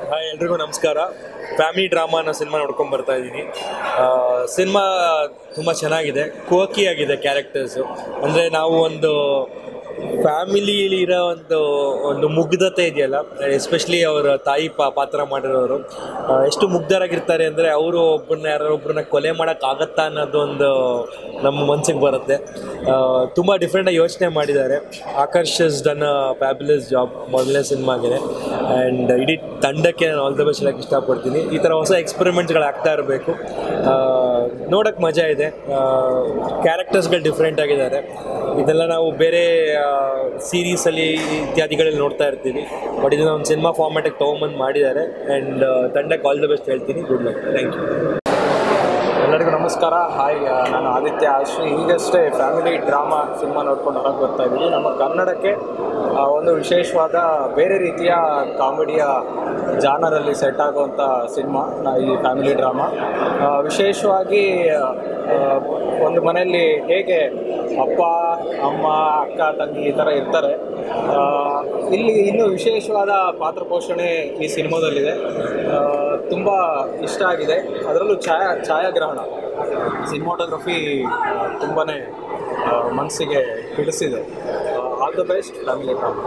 Hi ಎಲ್ರಿಗೂ ನಮಸ್ಕಾರ family drama ಅನ್ನೋ ಸಿನಿಮಾ ನೋಡ್ಕೊಂಡು ಬರ್ತಾ ಇದ್ದೀನಿ ಸಿನಿಮಾ ತುಂಬ ಚೆನ್ನಾಗಿದೆ ಕೋಕಿ ಆಗಿದೆ ಕ್ಯಾರೆಕ್ಟರ್ಸು ಅಂದರೆ ನಾವು ಒಂದು ಫ್ಯಾಮಿಲಿಯಲ್ಲಿ ಇರೋ ಒಂದು ಒಂದು ಮುಗ್ಧತೆ ಇದೆಯಲ್ಲ ಎಸ್ಪೆಷಲಿ ಅವರ ತಾಯಿ ಪಾ ಪಾತ್ರ ಮಾಡಿರೋರು ಆ, ಎಷ್ಟು ಮುಗ್ಧರಾಗಿರ್ತಾರೆ ಅಂದರೆ ಅವರು ಒಬ್ಬರನ್ನ ಯಾರೋ ಒಬ್ಬರನ್ನ ಕೊಲೆ ಮಾಡೋಕ್ಕಾಗತ್ತಾ ಅನ್ನೋದು ಒಂದು ನಮ್ಮ ಮನ್ಸಿಗೆ ಬರುತ್ತೆ ತುಂಬ ಡಿಫ್ರೆಂಟಾಗಿ ಯೋಚನೆ ಮಾಡಿದ್ದಾರೆ Akarsh is done fabulous job ಮೊದಲನೇ ಸಿನಿಮಾಗೆ ಆ್ಯಂಡ್ ಇಡೀ ತಂಡಕ್ಕೆ ನಾನು ಆಲ್ ದ ಬೆಸ್ಟ್ ಹೇಳಕ್ಕೆ ಇಷ್ಟಪಡ್ತೀನಿ ಈ ಥರ ಹೊಸ ಎಕ್ಸ್ಪೆರಿಮೆಂಟ್ಸ್ಗಳು ಆಗ್ತಾ ಇರಬೇಕು ನೋಡೋಕ್ಕೆ ಮಜಾ ಇದೆ ಕ್ಯಾರೆಕ್ಟರ್ಸ್ಗಳು ಡಿಫ್ರೆಂಟ್ ಆಗಿದ್ದಾರೆ ಇದೆಲ್ಲ ನಾವು ಬೇರೆ ಸೀರೀಸಲ್ಲಿ ಇತ್ಯಾದಿಗಳಲ್ಲಿ ನೋಡ್ತಾ ಇರ್ತೀವಿ ಬಟ್ ಇದನ್ನ ಒಂದು ಸಿನಿಮಾ ಫಾರ್ಮ್ಯಾಟಿಗೆ ತೊಗೊಂಬಂದು ಮಾಡಿದ್ದಾರೆ ಆ್ಯಂಡ್ ತಂಡಕ್ಕೆ ಆಲ್ ದ ಬೆಸ್ಟ್ ಹೇಳ್ತೀನಿ ಗುಡ್ ಲಕ್ ಥ್ಯಾಂಕ್ ಯು ಎಲ್ಲರಿಗೂ ನಮಸ್ಕಾರ ಹಾಯ್ ಆ, ನಾನು ಆದಿತ್ಯ ಆಶ್ರಿ ಈಗಷ್ಟೇ ಫ್ಯಾಮಿಲಿ ಡ್ರಾಮಾ ಸಿನಿಮಾ ನೋಡ್ಕೊಂಡು ಹೊರಗೆ ಬರ್ತಾ ಇದ್ದೀವಿ ನಮ್ಮ ಕನ್ನಡಕ್ಕೆ ಆ, ಒಂದು ವಿಶೇಷವಾದ ಬೇರೆ ರೀತಿಯ ಕಾಮಿಡಿಯ ಜಾನರಲ್ಲಿ ಸೆಟ್ ಆಗುವಂಥ ಸಿನಿಮಾ ಈ ಫ್ಯಾಮಿಲಿ ಡ್ರಾಮಾ ಆ, ವಿಶೇಷವಾಗಿ ಆ, ಒಂದು ಮನೆಯಲ್ಲಿ ಹೇಗೆ ಅಪ್ಪ ಅಮ್ಮ ಅಕ್ಕ ತಂಗಿ ಈ ಥರ ಇರ್ತಾರೆ ಆ, ಇಲ್ಲಿ ಇನ್ನೂ ವಿಶೇಷವಾದ ಪಾತ್ರ ಪೋಷಣೆ ಈ ಸಿನಿಮಾದಲ್ಲಿದೆ ತುಂಬ ಇಷ್ಟ ಆಗಿದೆ ಅದರಲ್ಲೂ ಛಾಯಾ ಛಾಯಾಗ್ರಹಣ ಸಿನಿಮಾಟೋಗ್ರಫಿ ತುಂಬಾ ಮನಸ್ಸಿಗೆ ಹಿಡಿಸಿದೆ all the best family drama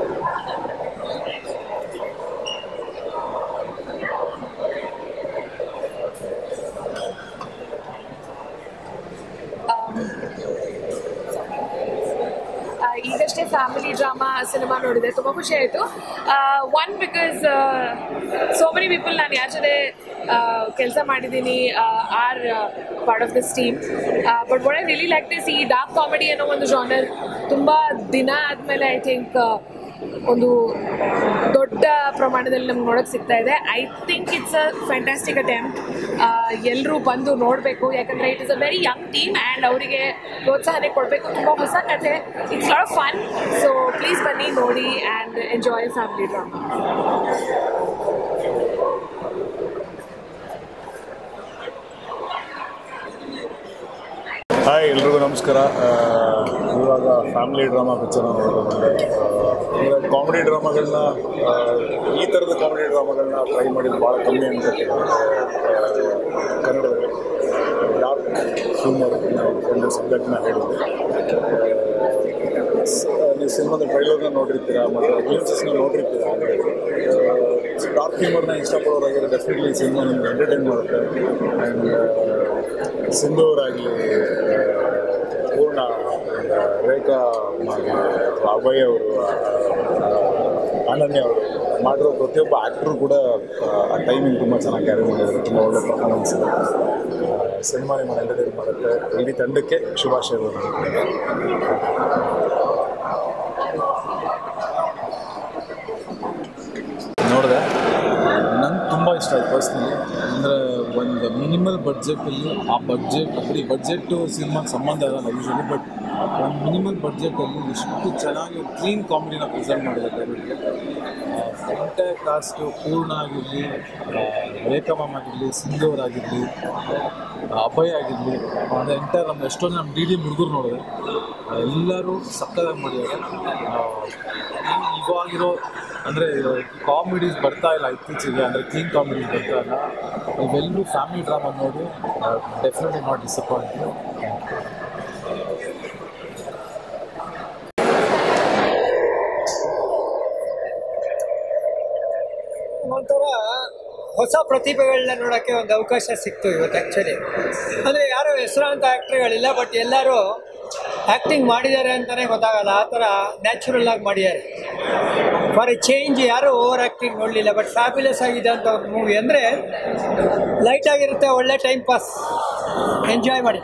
ಆ, ಈಗಷ್ಟೇ ಫ್ಯಾಮಿಲಿ ಡ್ರಾಮಾ ಸಿನಿಮಾ ನೋಡಿದೆ ತುಂಬ ಖುಷಿ ಆಯಿತು one because so many people ನಾನು ಯಾರ ಜೊತೆ ಕೆಲಸ ಮಾಡಿದ್ದೀನಿ are part of this team but what I really like this ಈ ಡಾರ್ಕ್ ಕಾಮಿಡಿ ಅನ್ನೋ ಒಂದು ಜಾನರ್ ತುಂಬ ದಿನ ಆದಮೇಲೆ ಐ ಥಿಂಕ್ ಒಂದು ದೊಡ್ಡ ಪ್ರಮಾಣದಲ್ಲಿ ನಮ್ಗೆ ನೋಡೋಕ್ಕೆ ಸಿಗ್ತಾ ಇದೆ I think it's a fantastic attempt ಎಲ್ಲರೂ ಬಂದು ನೋಡಬೇಕು ಯಾಕಂದರೆ it is a very young team and ಅವರಿಗೆ ಪ್ರೋತ್ಸಾಹನೆ ಕೊಡಬೇಕು ತುಂಬ ಹೊಸ ಕಥೆ it's lot fun so please ಬನ್ನಿ ನೋಡಿ and enjoy family drama hi ಎಲ್ರಿಗೂ ನಮಸ್ಕಾರ ಆ, ಇವಾಗ ಫ್ಯಾಮಿಲಿ ಡ್ರಾಮಾ ಪಿಕ್ಚರ್ ನೋಡೋದಂದ್ರೆ ಕಾಮಿಡಿ ಡ್ರಾಮಾಗಳನ್ನ ಈ ಥರದ ಕಾಮಿಡಿ ಡ್ರಾಮಾಗಳನ್ನ ಟ್ರೈ ಮಾಡಿದ್ದು ಭಾಳ ಕಮ್ಮಿ ಅನ್ಸುತ್ತೆ ಆ, ಕನ್ನಡದಲ್ಲಿ ಡಾರ್ಕ್ ಹ್ಯೂಮರ್ ಒಂದು ಸಬ್ಜೆಕ್ಟ್ನ ಹೇಳಿದ್ದೆ ನೀವು ಸಿನಿಮಾದ ಟ್ರೈಲರ್ನ ನೋಡಿರ್ತೀರಾ ಮತ್ತು ಗ್ಲಿಮ್ಸಸ್ನ ನೋಡಿರ್ತೀರಾ ಡಾರ್ಕ್ ಹ್ಯೂಮರ್ನ ಇಷ್ಟಪಡೋರಾಗಿರೋ ಡೆಫಿನೆಟ್ಲಿ ಸಿನಿಮಾ ನಿಮ್ಗೆ ಎಂಟರ್ಟೈನ್ ಮಾಡುತ್ತೆ ಆ್ಯಂಡ್ ಸಿಂಧೂರಾಗಲಿ ಪೂರ್ಣ and, ರೇಖಾ ಆಗಲಿ ಅಥವಾ ಅಭಯ್ ಅವರು ಅನನ್ಯ ಅವರು ಮಾಡಿರೋ ಪ್ರತಿಯೊಬ್ಬ ಆ್ಯಕ್ಟ್ರು ಕೂಡ ಆ ಟೈಮಿಂಗ್ ತುಂಬ ಚೆನ್ನಾಗಿ ಕ್ಯಾರಿ ಮಾಡಿದ್ದಾರೆ ತುಂಬ ಒಳ್ಳೆ ಪರ್ಫಾರ್ಮೆನ್ಸ್ ಇದೆ ಸಿನಿಮಾ ನಿಮ್ಮನ್ನು ಎಂಟರ್ಟೈನ್ ಮಾಡುತ್ತೆ ಇಡೀ ತಂಡಕ್ಕೆ ಶುಭಾಶಯಗಳು ನೋಡಿದೆ ನಂಗೆ ತುಂಬ ಇಷ್ಟ ಆಯ್ತು ಪರ್ಸ್ನಲಿ ಅಂದರೆ ಒಂದು ಮಿನಿಮಲ್ ಬಡ್ಜೆಟಲ್ಲಿ ಆ ಬಡ್ಜೆಟ್ ಬರೀ ಬಡ್ಜೆಟ್ಟು ಸಿನಿಮಾಗೆ ಸಂಬಂಧ ಇರಲ್ಲ ಯೂಶಲಿ ಬಟ್ ಒಂದು ಮಿನಿಮಲ್ ಬಡ್ಜೆಟಲ್ಲಿ ಎಷ್ಟು ಚೆನ್ನಾಗಿ ಕ್ಲೀನ್ ಕಾಮಿಡಿನ ಪ್ರೆಸೆಂಟ್ ಮಾಡಿದೆ ದಯವಿಟ್ಟು ಎಂಟೈರ್ ಕಾಸ್ಟು ಪೂರ್ಣ ಆಗಿರಲಿ ರೇಖಾ ಮ್ಯಾಮ್ ಆಗಿರಲಿ ಸಿಂಧೂರ್ ಆಗಿರಲಿ ಅಭಯ್ ಆಗಿರಲಿ ಅದು ಎಂಟೈರ್ ನಮ್ಮ ಎಷ್ಟೊಂದು ನಮ್ಮ ಡಿ ಡಿ ಹುಡುಗರು ನೋಡಿದೆ ಎಲ್ಲರೂ ಸಕ್ಕದಾಗಿ ಮಾಡಿದ್ದಾರೆ ಆ, ಈ- ಇವಾಗಿರೋ ಅಂದರೆ ಕಾಮಿಡೀಸ್ ಬರ್ತಾ ಇಲ್ಲ ಇತ್ತೀಚೆಗೆ ಅಂದರೆ ಕ್ಲೀನ್ ಕಾಮಿಡೀಸ್ ಬರ್ತಾ ಇಲ್ಲ ಇವೆಲ್ಲರೂ ಫ್ಯಾಮಿಲಿ ಡ್ರಾಮಾ ನೋಡಿ ಡೆಫಿನೆಟ್ಲಿ ನಾಟ್ ಡಿಸಪಾಯಿಂಟ್ ಒಂಥರ ಹೊಸ ಪ್ರತಿಭೆಗಳನ್ನ ನೋಡೋಕ್ಕೆ ಒಂದು ಅವಕಾಶ ಸಿಕ್ತು ಇವತ್ತು ಆ್ಯಕ್ಚುಲಿ ಅಂದರೆ ಯಾರು ಹೆಸರಾಂತ ಆ್ಯಕ್ಟ್ರುಗಳಿಲ್ಲ ಬಟ್ ಎಲ್ಲರೂ ಆ್ಯಕ್ಟಿಂಗ್ ಮಾಡಿದ್ದಾರೆ ಅಂತಲೇ ಗೊತ್ತಾಗಲ್ಲ ಆ ಥರ ನ್ಯಾಚುರಲ್ ಆಗಿ ಮಾಡಿದ್ದಾರೆ ಫಾರ್ ಎ ಚೇಂಜ್ ಯಾರು ಓವರ್ ಆ್ಯಕ್ಟಿಂಗ್ ನೋಡಲಿಲ್ಲ ಬಟ್ ಫ್ಯಾಬ್ಯುಲಸ್ ಆಗಿದೆ ಅಂತ ಒಂದು ಮೂವಿ ಅಂದರೆ ಲೈಟ್ ಆಗಿರುತ್ತೆ ಒಳ್ಳೆ ಟೈಮ್ ಪಾಸ್ ಎಂಜಾಯ್ ಮಾಡಿ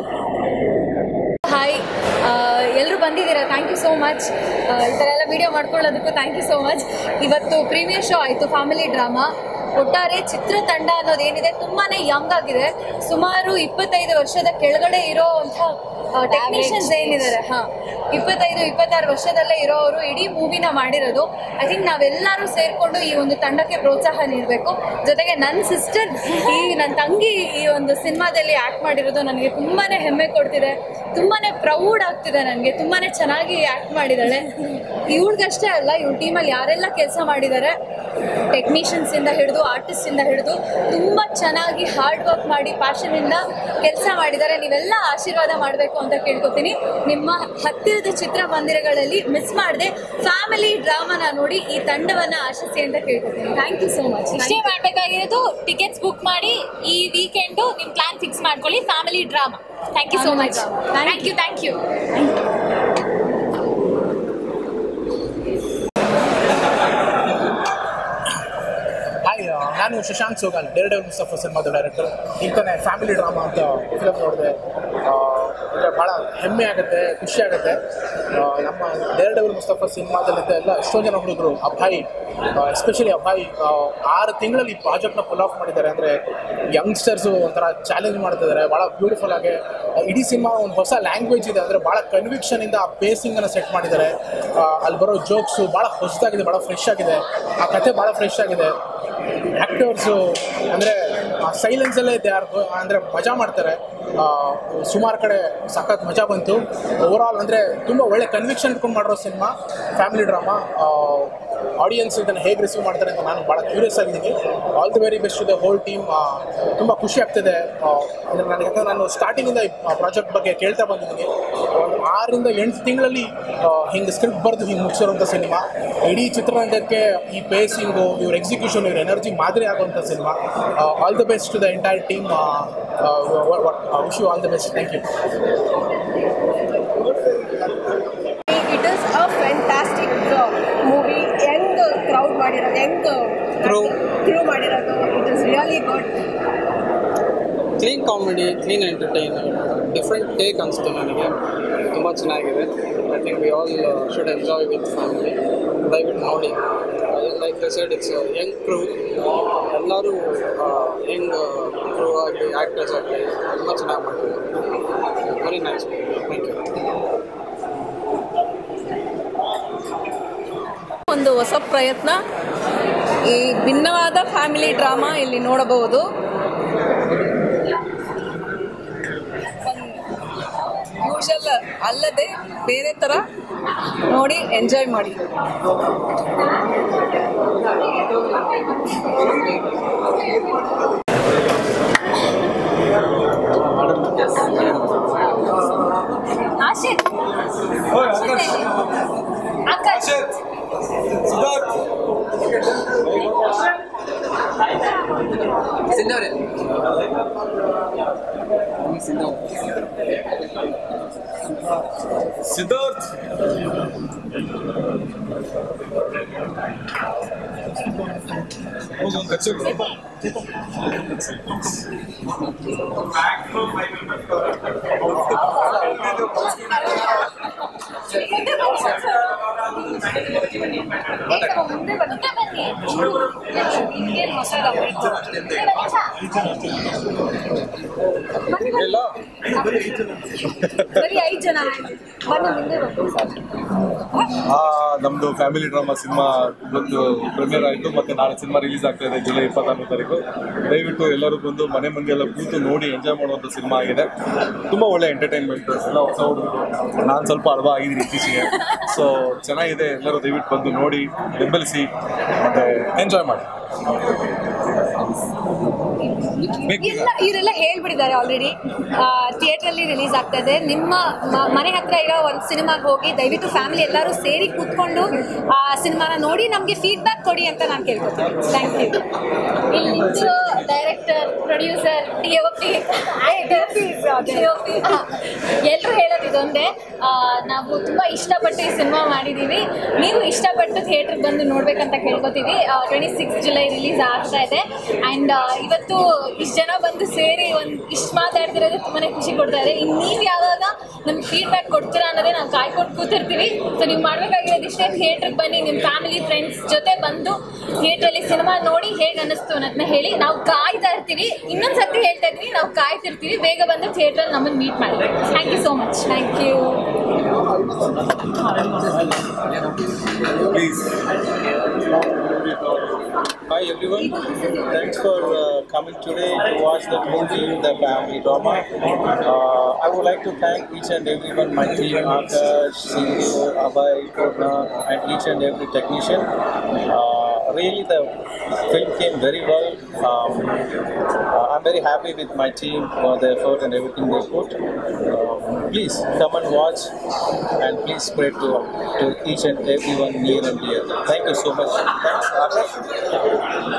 ಹಾಯ್ ಎಲ್ಲರೂ ಬಂದಿದ್ದೀರಾ ಥ್ಯಾಂಕ್ ಯು ಸೋ ಮಚ್ ಈ ಥರ ಎಲ್ಲ ವಿಡಿಯೋ ಮಾಡ್ಕೊಳ್ಳೋದಕ್ಕೂ ಥ್ಯಾಂಕ್ ಯು ಸೋ ಮಚ್ ಇವತ್ತು ಪ್ರೀಮಿಯರ್ ಶೋ ಆಯಿತು ಫ್ಯಾಮಿಲಿ ಡ್ರಾಮಾ ಒಟ್ಟಾರೆ ಚಿತ್ರತಂಡ ಅನ್ನೋದೇನಿದೆ ತುಂಬಾ ಯಂಗ್ ಆಗಿದೆ ಸುಮಾರು ಇಪ್ಪತ್ತೈದು ವರ್ಷದ ಕೆಳಗಡೆ ಇರೋ ಅಂಥ ಟೆಕ್ನಿಷಿಯನ್ಸ್ ಏನಿದ್ದಾರೆ ಹಾಂ ಇಪ್ಪತ್ತೈದು ಇಪ್ಪತ್ತಾರು ವರ್ಷದಲ್ಲೇ ಇರೋರು ಇಡೀ ಮೂವಿನ ಮಾಡಿರೋದು ಐ ಥಿಂಕ್ ನಾವೆಲ್ಲರೂ ಸೇರಿಕೊಂಡು ಈ ಒಂದು ತಂಡಕ್ಕೆ ಪ್ರೋತ್ಸಾಹ ನೀಡಬೇಕು ಜೊತೆಗೆ ನನ್ನ ಸಿಸ್ಟರ್ ಈ ನನ್ನ ತಂಗಿ ಈ ಒಂದು ಸಿನಿಮಾದಲ್ಲಿ ಆ್ಯಕ್ಟ್ ಮಾಡಿರೋದು ನನಗೆ ತುಂಬಾ ಹೆಮ್ಮೆ ಕೊಡ್ತಿದೆ ತುಂಬಾ ಪ್ರೌಡ್ ಆಗ್ತಿದೆ ನನಗೆ ತುಂಬಾ ಚೆನ್ನಾಗಿ ಆ್ಯಕ್ಟ್ ಮಾಡಿದ್ದಾಳೆ ಇವ್ಳಿಗಷ್ಟೇ ಅಲ್ಲ ಇವ್ಳ ಟೀಮಲ್ಲಿ ಯಾರೆಲ್ಲ ಕೆಲಸ ಮಾಡಿದ್ದಾರೆ ಟೆಕ್ನಿಷಿಯನ್ಸಿಂದ ಹಿಡಿದು ಆರ್ಟಿಸ್ಟಿಂದ ಹಿಡಿದು ತುಂಬ ಚೆನ್ನಾಗಿ ಹಾರ್ಡ್ ವರ್ಕ್ ಮಾಡಿ ಪ್ಯಾಷನಿಂದ ಕೆಲಸ ಮಾಡಿದ್ದಾರೆ ನೀವೆಲ್ಲ ಆಶೀರ್ವಾದ ಮಾಡಬೇಕು ಅಂತ ಕೇಳ್ಕೊತೀನಿ ನಿಮ್ಮ ಹತ್ತಿರದ ಚಿತ್ರಮಂದಿರಗಳಲ್ಲಿ ಮಿಸ್ ಮಾಡದೆ ಫ್ಯಾಮಿಲಿ ಡ್ರಾಮಾನ ನೋಡಿ ಈ ತಂಡವನ್ನು ಆಶಿಸಿ ಅಂತ ಕೇಳ್ಕೊತೀನಿ ಥ್ಯಾಂಕ್ ಯು ಸೋ ಮಚ್ ಇಷ್ಟೇ ಮಾಡಬೇಕಾಗಿರೋದು ಟಿಕೆಟ್ಸ್ ಬುಕ್ ಮಾಡಿ ಈ ವೀಕೆಂಡು ನಿಮ್ಮ ಪ್ಲಾನ್ ಫಿಕ್ಸ್ ಮಾಡ್ಕೊಳ್ಳಿ family drama thank you so much thank you thank you hi ನಾನು ಶಶಾಂಕ್ ಸೋಗಾಲ್ ಡೇರ್ ಡೇವ್ ಮುಸ್ತಫಾ ಸಿನಿಮಾದ ಡೈರೆಕ್ಟರ್ ಈಗ ತಾನೇ ಫ್ಯಾಮಿಲಿ ಡ್ರಾಮಾ ಅಂತ ಫಿಲಮ್ ನೋಡಿದೆ ಅಂದರೆ ಭಾಳ ಹೆಮ್ಮೆ ಆಗುತ್ತೆ ಖುಷಿ ಆಗುತ್ತೆ ಆ, ನಮ್ಮ ಡೇರ್ ಡೇವ್ ಮುಸ್ತಫಾ ಸಿನಿಮಾದಲ್ಲಿದ್ದ ಎಲ್ಲ ಎಷ್ಟೋ ಜನ ಹುಡುಗರು ಅಭಾಯಿ ಎಸ್ಪೆಷಲಿ ಅಭಾಯಿ ಆ, ಆರು ತಿಂಗಳಲ್ಲಿ ಪ್ರಾಜೆಕ್ಟ್ನ ಫುಲ್ ಆಫ್ ಮಾಡಿದ್ದಾರೆ ಅಂದರೆ ಯಂಗ್ಸ್ಟರ್ಸು ಒಂಥರ ಚಾಲೆಂಜ್ ಮಾಡ್ತಿದ್ದಾರೆ ಭಾಳ ಬ್ಯೂಟಿಫುಲ್ ಆಗಿ ಆ, ಇಡೀ ಸಿನಿಮಾ ಒಂದು ಹೊಸ ಲ್ಯಾಂಗ್ವೇಜ್ ಇದೆ ಅಂದರೆ ಭಾಳ ಕನ್ವಿಕ್ಷನಿಂದ ಆ ಪೇಸಿಂಗನ್ನು ಸೆಟ್ ಮಾಡಿದ್ದಾರೆ ಆ, ಅಲ್ಲಿ ಬರೋ ಜೋಕ್ಸು ಭಾಳ ಹೊಸದಾಗಿದೆ ಭಾಳ ಫ್ರೆಶ್ ಆಗಿದೆ ಆ ಕತೆ ಭಾಳ ಫ್ರೆಶ್ ಆಗಿದೆ ಆ್ಯಕ್ಟರ್ಸು ಅಂದರೆ ಸೈಲೆನ್ಸಲ್ಲೇ ದೇ ಆರ್ ಅಂದರೆ ಮಜಾ ಮಾಡ್ತಾರೆ ಸುಮಾರು ಕಡೆ ಸಖತ್ ಮಜಾ ಬಂತು ಓವರಾಲ್ ಅಂದರೆ ತುಂಬ ಒಳ್ಳೆ ಕನ್ವಿಕ್ಷನ್ ಇಟ್ಕೊಂಡು ಮಾಡಿರೋ ಸಿನಿಮಾ ಫ್ಯಾಮಿಲಿ ಡ್ರಾಮಾ ಆಡಿಯನ್ಸ್ ಇದನ್ನು ಹೇಗೆ ರಿಸೀವ್ ಮಾಡ್ತಾರೆ ಅಂತ ನಾನು ಭಾಳ ಕ್ಯೂರಿಯಸ್ ಆಗಿದ್ದೀನಿ all the very best the whole team ತುಂಬ ಖುಷಿ ಆಗ್ತಿದೆ ಅಂದರೆ ನನಗೆ ಯಾಕಂದ್ರೆ ನಾನು ಸ್ಟಾರ್ಟಿಂಗಿಂದ ಈ ಪ್ರಾಜೆಕ್ಟ್ ಬಗ್ಗೆ ಕೇಳ್ತಾ ಬಂದಿದ್ದೀನಿ ಒಂದು ಆರರಿಂದ ಎಂಟು ತಿಂಗಳಲ್ಲಿ ಹಿಂಗೆ ಸ್ಕ್ರಿಪ್ಟ್ ಬರೆದು ಹಿಂಗೆ ಮುಗಿಸಿರೋಂಥ ಸಿನಿಮಾ ಇಡೀ ಚಿತ್ರರಂಗಕ್ಕೆ ಈ ಪೇಸಿಂಗು ಇವ್ರ ಎಕ್ಸಿಕ್ಯೂಷನ್ ಇವ್ರ ಎನರ್ಜಿ ಮಾದರಿ ಆಗುವಂಥ cinema all the best to the entire team wish you all the best thank you it is a fantastic movie ಹೆಂಗ್ ಕ್ರೌಡ್ ಮಾಡಿರೋದು ಹೆಂಗ್ ಕ್ರೂ ಮಾಡಿರೋದು it is really good clean comedy clean entertainer different take ಅನಿಸ್ತು ನನಗೆ ತುಂಬ ಚೆನ್ನಾಗಿದೆ I think we all should enjoy with family ದಯವಿಟ್ಟು ನೋಡಿ like side it's young crew ಎಲ್ಲರೂ ಯಂಗ್ ಕ್ರೂ ಆಗಲಿ ಆ್ಯಕ್ಟರ್ಸ್ ಆಗಲಿ ತುಂಬ ಚೆನ್ನಾಗಿ ಮಾಡಿದ್ದಾರೆ ವೆರಿ ನೈಸ್ ಥ್ಯಾಂಕ್ ಯು ಒಂದು ಹೊಸ ಪ್ರಯತ್ನ ಈ ಭಿನ್ನವಾದ ಫ್ಯಾಮಿಲಿ ಡ್ರಾಮಾ ಇಲ್ಲಿ ನೋಡಬಹುದು ಯೂಶಲ್ ಅಲ್ಲದೆ ಬೇರೆ ಥರ ನೋಡಿ ಎಂಜಾಯ್ ಮಾಡಿ ಆಶಿತ್ ಆಕಾಶ್ ಸಿದ್ಧಾರ್ಥ್ ಹೋಗು, ಒಂದು ಕಚ್ಚು. ಮುಂದೆ ಬನ್ನಿ ಇನ್ನೇನು ಹೊಸದ ಇಲ್ಲ ಬರೀ ಐದು ಜನ ಬನ್ನಿ ಮುಂದೆ ಬನ್ನಿ ಆ, ನಮ್ದು ಫ್ಯಾಮಿಲಿ ಡ್ರಾಮಾ ಸಿನಿಮಾ ಇವತ್ತು ಪ್ರೀಮಿಯರ್ ಆಯಿತು ಮತ್ತೆ ನಾಳೆ ಸಿನಿಮಾ ರಿಲೀಸ್ ಆಗ್ತಾ ಇದೆ ಜುಲೈ ಇಪ್ಪತ್ತಾರನೇ ತಾರೀಕು ದಯವಿಟ್ಟು ಎಲ್ಲರೂ ಬಂದು ಮನೆ ಮಂದಿ ಎಲ್ಲ ಕೂತು ನೋಡಿ ಎಂಜಾಯ್ ಮಾಡುವಂಥ ಸಿನಿಮಾ ಆಗಿದೆ ತುಂಬ ಒಳ್ಳೆ ಎಂಟರ್ಟೈನ್ಮೆಂಟ್ ಎಲ್ಲ ಹೊಸ ಹುಡುಗರು ನಾನು ಸ್ವಲ್ಪ ಅನುಭವ ಆಗಿದ್ದೀನಿ ಇತ್ತೀಚೆಗೆ ಸೊ ಚೆನ್ನಾಗಿದೆ ಎಲ್ಲರೂ ದಯವಿಟ್ಟು ಬಂದು ನೋಡಿ ಬೆಂಬಲಿಸಿ ಮತ್ತೆ ಎಂಜಾಯ್ ಮಾಡಿ ಬೇಕು ಇಲ್ಲ ಇವರೆಲ್ಲ ಹೇಳ್ಬಿಟ್ಟಿದ್ದಾರೆ ಆಲ್ರೆಡಿ ಥಿಯೇಟ್ರಲ್ಲಿ ರಿಲೀಸ್ ಆಗ್ತಾ ಇದೆ ನಿಮ್ಮ ಮ- ಮನೆ ಹತ್ರ ಇರೋ ಒಂದು ಸಿನಿಮಾಗೆ ಹೋಗಿ ದಯವಿಟ್ಟು ಫ್ಯಾಮಿಲಿ ಎಲ್ಲರೂ ಸೇರಿ ಕೂತ್ಕೊಂಡು ಆ ಸಿನಿಮಾನ ನೋಡಿ ನಮಗೆ ಫೀಡ್ಬ್ಯಾಕ್ ಕೊಡಿ ಅಂತ ನಾನು ಕೇಳ್ಕೊತೀನಿ ಥ್ಯಾಂಕ್ ಯು ಇಲ್ಲಿ ನಿಂತಿರೋ director producer D O P ಎಲ್ಲರೂ ಹೇಳೋದು ಇದೊಂದೇ ಆ, ನಾವು ತುಂಬ ಇಷ್ಟಪಟ್ಟು ಈ ಸಿನಿಮಾ ಮಾಡಿದ್ದೀವಿ ನೀವು ಇಷ್ಟಪಟ್ಟು ಥಿಯೇಟ್ರಿಗೆ ಬಂದು ನೋಡ್ಬೇಕಂತ ಕೇಳ್ಕೊತೀವಿ twenty six July July release ಆಗ್ತಾ ಇದೆ ಆ್ಯಂಡ್ ಇವತ್ತು ಇಷ್ಟು ಜನ ಬಂದು ಸೇರಿ ಒಂದು ಇಷ್ಟು ಮಾತಾಡ್ತಿರೋದು ತುಂಬಾ ಖುಷಿ ಕೊಡ್ತಾ ಇದೆ ಇನ್ನು ನೀವು ಯಾವಾಗ ನಮ್ಗೆ ಫೀಡ್ಬ್ಯಾಕ್ ಕೊಡ್ತೀರಾ ಅನ್ನೋದೇ ನಾವು ಕಾಯ್ಕೊಂಡು ಕೂತಿರ್ತೀವಿ ಸೊ ನೀವು ಮಾಡಬೇಕಾಗಿರೋದು ಇಷ್ಟೇ ಥಿಯೇಟ್ರಿಗೆ ಬನ್ನಿ ನಿಮ್ಮ ಫ್ಯಾಮಿಲಿ ಫ್ರೆಂಡ್ಸ್ ಜೊತೆ ಬಂದು ಥಿಯೇಟ್ರಲ್ಲಿ ಸಿನಿಮಾ ನೋಡಿ ಹೇಗೆ ಅನ್ನಿಸ್ತು ಅನ್ನೋದನ್ನ ಹೇಳಿ ನಾವು ಕಾಯ್ತಾ ಇರ್ತೀವಿ ಇನ್ನೊಂದು ಸರ್ತಿ ಹೇಳ್ತಾ ಇದ್ವಿ ನಾವು ಕಾಯ್ತಿರ್ತೀವಿ ಬೇಗ ಬಂದು ಥಿಯೇಟ್ರಲ್ಲಿ ನಮ್ಮನ್ನು ಮೀಟ್ ಮಾಡಿ thank you so much thank you Please. Hi everyone. Thanks for uh, coming today to watch the movie, the family drama. Uh, I would like to thank each and everyone, my team, Akash, CEO, Abhay, Korna, and each and every technician. Uh, really, the film came very well. Um, uh, I'm very happy with my team for the effort and everything they put. Uh, please come and watch and please spread to, to each and everyone near and dear. Thank you so much. Thanks, Akash.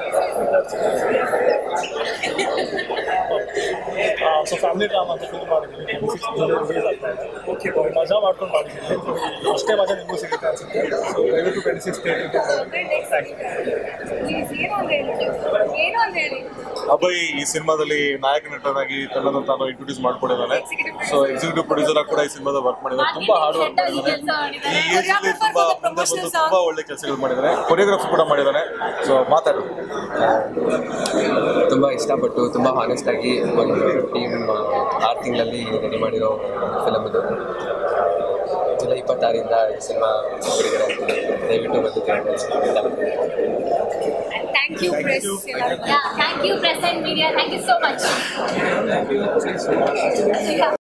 So family drama ಅಂತ film ಮಾಡಿದ್ವಿ release ಆಗ್ತಾ ಇದೆ okay ಮಜಾ ಮಾಡ್ಕೊಂಡು ಮಾಡಿದ್ವಿ ಅಷ್ಟೇ ಮಜಾ ನಿಮಗೂ ಸಿಗುತ್ತೆ ಅನ್ಸುತ್ತೆ ಸೊ ದಯವಿಟ್ಟು twenty six thank you Abhay ಈ ಸಿನಿಮಾದಲ್ಲಿ ನಾಯಕ ನಟನಾಗಿ ತನ್ನನ್ನು ತಾನು ಇಂಟ್ರೊಡ್ಯೂಸ್ ಮಾಡ್ಕೊಂಡಿದ್ದಾನೆ ಸೊ ಎಕ್ಸಿಕ್ಯೂಟಿವ್ ಪ್ರೊಡ್ಯೂಸರ್ ಕೂಡ ಈ ಸಿನಿಮಾದ ವರ್ಕ್ ಮಾಡಿದ್ದಾರೆ ತುಂಬಾ ಹಾರ್ಡ್ ವರ್ಕ್ ಮಾಡಿದ್ದಾನೆ ಈ ಏಜ್ ಅಲ್ಲಿ ತುಂಬಾ ಮುಂದೆ ಬಂದು ತುಂಬಾ ಒಳ್ಳೆ ಕೆಲಸಗಳು ಮಾಡಿದ್ದಾನೆ ಕೊರಿಯೋಗ್ರಫಿ ಕೂಡ ಮಾಡಿದ್ದಾನೆ ಸೊ ಮಾತಾಡು ತುಂಬ ಇಷ್ಟಪಟ್ಟು ತುಂಬ ಹಾನೆಸ್ಟ್ ಆಗಿ ಒಂದು ಟೀಮ್ ಆರು ತಿಂಗಳಲ್ಲಿ ರೆಡಿ ಮಾಡಿರೋ ಫಿಲಮ್ ಇದು ಜುಲೈ ಇಪ್ಪತ್ತಾರರಿಂದ ಈ ಸಿನಿಮಾ ಬಿಡುಗಡೆ ಆಗ್ತಿದೆ ದಯವಿಟ್ಟು ಬಂದು thank you press thank you press and media thank you so much